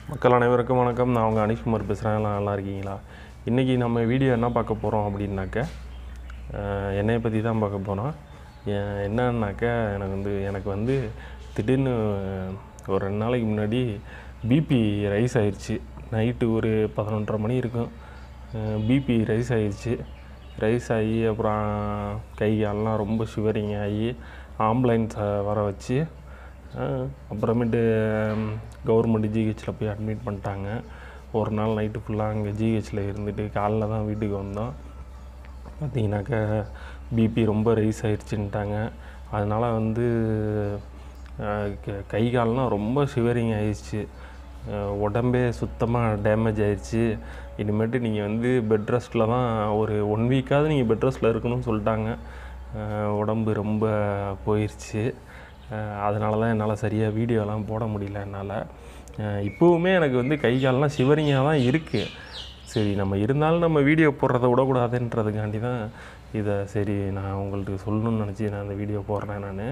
மக்கள் அனைவருக்கும் வணக்கம் நான் உங்கள் அனிஷ்குமார் பேசுகிறேன் எல்லாம் நல்லா இருக்கீங்களா இன்றைக்கி நம்ம வீடியோ என்ன பார்க்க போகிறோம் அப்படின்னாக்க அஹ், என்னைய பற்றி தான் பார்க்க போகிறோம் என்னன்னாக்க எனக்கு வந்து எனக்கு வந்து திடீர்னு ஒரு ரெண்டு நாளைக்கு முன்னாடி பிபி ரைஸ் ஆயிடுச்சு நைட்டு ஒரு பதினொன்றரை மணி இருக்கும் பிபி ரைஸ் ஆயிடுச்சு ரைஸ் ஆகி அப்புறம் கை கால்லாம் ரொம்ப ஷிவரிங் ஆகி ஆம்புலன்ஸை வர வச்சு அஹ், அப்புறமேட்டு கவர்மெண்ட் ஜிஹெச்சில் போய் அட்மிட் பண்ணிட்டாங்க ஒரு நாள் நைட்டு ஃபுல்லாக அங்கே ஜிஹெச்சில் இருந்துட்டு காலைல தான் வீட்டுக்கு வந்தோம் பார்த்தீங்கன்னாக்கா பிபி ரொம்ப ரைஸ் ஆயிடுச்சுன்ட்டாங்க அதனால் வந்து அஹ், க- கை கால்லாம் ரொம்ப ஷிவரிங் ஆயிடுச்சு அஹ், உடம்பே சுத்தமாக டேமேஜ் ஆயிடுச்சு இனிமேட்டு நீங்கள் வந்து பெட் ரெஸ்ட்டில் தான் ஒரு ஒன் வீக்காவது நீங்கள் பெட் ரெஸ்ட்டில் இருக்கணும்னு சொல்லிட்டாங்க அஹ், உடம்பு ரொம்ப போயிடுச்சு அதனால தான் என்னால் சரியாக வீடியோலாம் போட முடியல என்னால் இப்போவுமே எனக்கு வந்து கை கால்லாம் ஷிவரிங்காக தான் இருக்குது சரி நம்ம இருந்தாலும் நம்ம வீடியோ போடுறத விடக்கூடாதுன்றதுக்காண்டி தான் இதை சரி நான் உங்களுக்கு சொல்லணும்னு நினச்சி நான் இந்த வீடியோ போடுறேன் நான்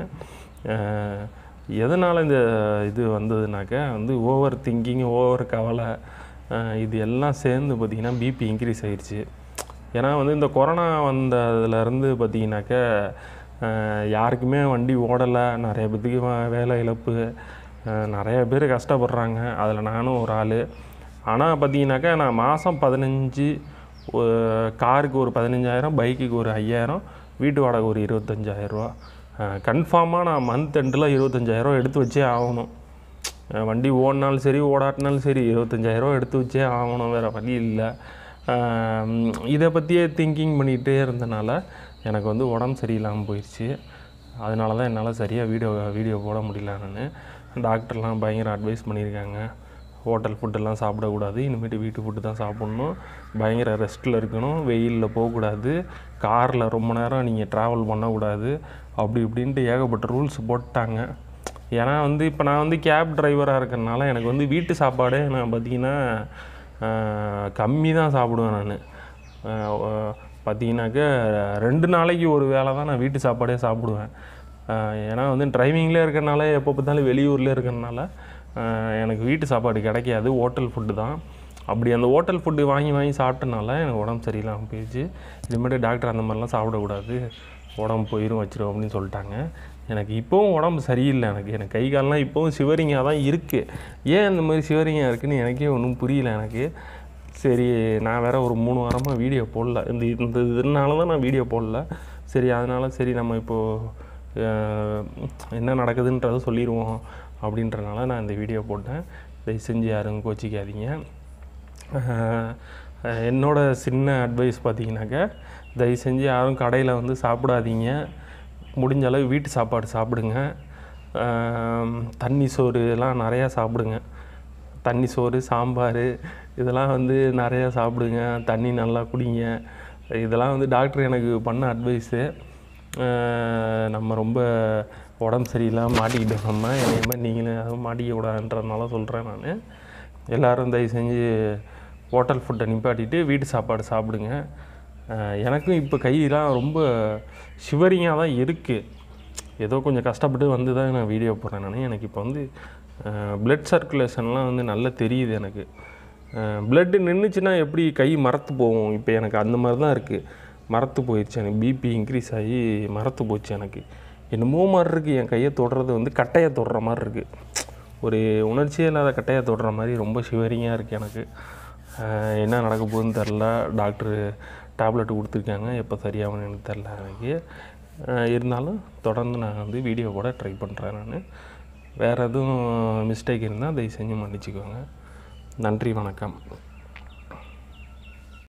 எதனால் இந்த இது வந்ததுனாக்க வந்து ஓவர் திங்கிங் ஓவர் கவலை அஹ் இது எல்லாம் சேர்ந்து பார்த்திங்கன்னா பிபி இன்க்ரீஸ் ஆயிடுச்சு ஏன்னா வந்து இந்த கொரோனா வந்ததுலேருந்து பார்த்தீங்கன்னாக்க அஹ், யாருக்குமே வண்டி ஓடலை நிறைய பேத்துக்கு வ- வேலை இழப்பு அஹ், நிறைய பேர் கஷ்டப்படுறாங்க அதில் நானும் ஒரு ஆள் ஆனால் பார்த்தீங்கன்னாக்கா நான் மாதம் பதினஞ்சு காருக்கு ஒரு பதினஞ்சாயிரம் பைக்குக்கு ஒரு ஐயாயிரம் வீட்டு வாடகை ஒரு இருபத்தஞ்சாயிரரூவா கன்ஃபார்மாக நான் மந்த் எண்டில் இருபத்தஞ்சாயிரம் எடுத்து வச்சே ஆகணும் அஹ் வண்டி ஓடினாலும் சரி ஓடாட்டினாலும் சரி இருபத்தஞ்சாயிரம் எடுத்து வச்சே ஆகணும் வேறு வழி இல்லை இதை பற்றியே திங்கிங் பண்ணிகிட்டே இருந்தனால எனக்கு வந்து உடம்பு சரியில்லாமல் போயிடுச்சு அதனால தான் என்னால் சரியாக வீடியோ வீடியோ போட முடியல நான் டாக்டர்லாம் பயங்கர அட்வைஸ் பண்ணியிருக்காங்க ஹோட்டல் ஃபுட்டெல்லாம் சாப்பிடக்கூடாது இனிமேட்டு வீட்டு ஃபுட்டு தான் சாப்பிட்ணும் பயங்கர ரெஸ்ட்டில் இருக்கணும் வெயிலில் போகக்கூடாது காரில் ரொம்ப நேரம் நீங்கள் ட்ராவல் பண்ணக்கூடாது அப்படி இப்படின்ட்டு ஏகப்பட்ட ரூல்ஸ் போட்டாங்க ஏன்னா வந்து இப்போ நான் வந்து கேப் டிரைவராக இருக்கறனால எனக்கு வந்து வீட்டு சாப்பாடே நான் பார்த்தீங்கன்னா கம்மி தான் சாப்பிடுவேன் நான் பார்த்தீங்கன்னாக்க ரெண்டு நாளைக்கு ஒரு வேளை தான் நான் வீட்டு சாப்பாடே சாப்பிடுவேன் ஆஹ் ஏன்னா வந்து டிரைவிங்லேயே இருக்கறனால எப்போ பார்த்தாலும் வெளியூர்லேயே இருக்கறனால ஆஹ் எனக்கு வீட்டு சாப்பாடு கிடைக்காது ஹோட்டல் ஃபுட்டு தான் அப்படி அந்த ஹோட்டல் ஃபுட்டு வாங்கி வாங்கி சாப்பிட்டனால எனக்கு உடம்பு சரியில்லாமல் போயிடுச்சு இதுமாதிரி டாக்டர் அந்த மாதிரிலாம் சாப்பிடக்கூடாது உடம்பு போயிடும் வச்சிரும் அப்படின்னு சொல்லிட்டாங்க எனக்கு இப்போவும் உடம்பு சரியில்லை எனக்கு எனக்கு கை கால்லாம் இப்போவும் சிவரிங்காக தான் இருக்குது ஏன் இந்த மாதிரி சிவரிங்காக இருக்குன்னு எனக்கே ஒன்றும் புரியல எனக்கு சரி நான் வேற ஒரு மூணு வாரமாக வீடியோ போடல இந்த இந்த இதனால தான் நான் வீடியோ போடல சரி அதனால் சரி நம்ம இப்போது என்ன நடக்குதுன்றதை சொல்லிடுவோம் அப்படின்றனால நான் இந்த வீடியோ போட்டேன் தயவு செஞ்சு யாரும் கோச்சிக்காதீங்க அஹ் என்னோட சின்ன அட்வைஸ் பார்த்தீங்கன்னாக்க தயவு செஞ்சு யாரும் கடையில் வந்து சாப்பிடாதீங்க முடிஞ்ச அளவு வீட்டு சாப்பாடு சாப்பிடுங்க அஹ் தண்ணி சோறு எல்லாம் நிறையா சாப்பிடுங்க தண்ணி சோறு சாம்பார் இதெல்லாம் வந்து நிறையா சாப்பிடுங்க தண்ணி நல்லா குடிங்க இதெல்லாம் வந்து டாக்டர் எனக்கு பண்ண அட்வைஸு நம்ம ரொம்ப உடம்பு சரியில்லாமல் மாட்டிக்கிட்டோம் நம்ம என்னைய மாதிரி நீங்களும் எதுவும் மாட்டிக்க கூடாதுன்றதுனால சொல்கிறேன் நான் எல்லோரும் தயவு செஞ்சு ஹோட்டல் ஃபுட்டை நிப்பாட்டிட்டு வீட்டு சாப்பாடு சாப்பிடுங்க அஹ் எனக்கும் இப்போ கையெல்லாம் ரொம்ப ஷிவரிங்காக தான் இருக்குது ஏதோ கொஞ்சம் கஷ்டப்பட்டு வந்து தான் நான் வீடியோ போடுறேன் நான் எனக்கு இப்போ வந்து பிளட் சர்க்குலேஷன்லாம் வந்து நல்லா தெரியுது எனக்கு பிளட்டு நின்றுச்சுன்னா எப்படி கை மரத்து போகும் இப்போ எனக்கு அந்த மாதிரி தான் இருக்குது மரத்து போயிடுச்சு எனக்கு பிபி இன்க்ரீஸ் ஆகி மரத்து போச்சு எனக்கு என்னமோ மாதிரி இருக்குது என் கையை தொடுறது வந்து கட்டையை தொடுற மாதிரி இருக்குது ஒரு உணர்ச்சியே இல்லாத கட்டையை தொடுற மாதிரி ரொம்ப ஷிவரிங்காக இருக்குது எனக்கு அஹ் என்ன நடக்க போகுதுன்னு தெரில டாக்டரு டேப்லெட் கொடுத்துருக்காங்க எப்போ சரியாகும்னு எனக்கு தெரில எனக்கு அஹ் இருந்தாலும் தொடர்ந்து நான் வந்து வீடியோ கூட ட்ரை பண்ணுறேன் நான் வேறு எதுவும் மிஸ்டேக் இருந்தால் தயவு செஞ்சு மன்னிச்சுக்கோங்க நன்றி வணக்கம்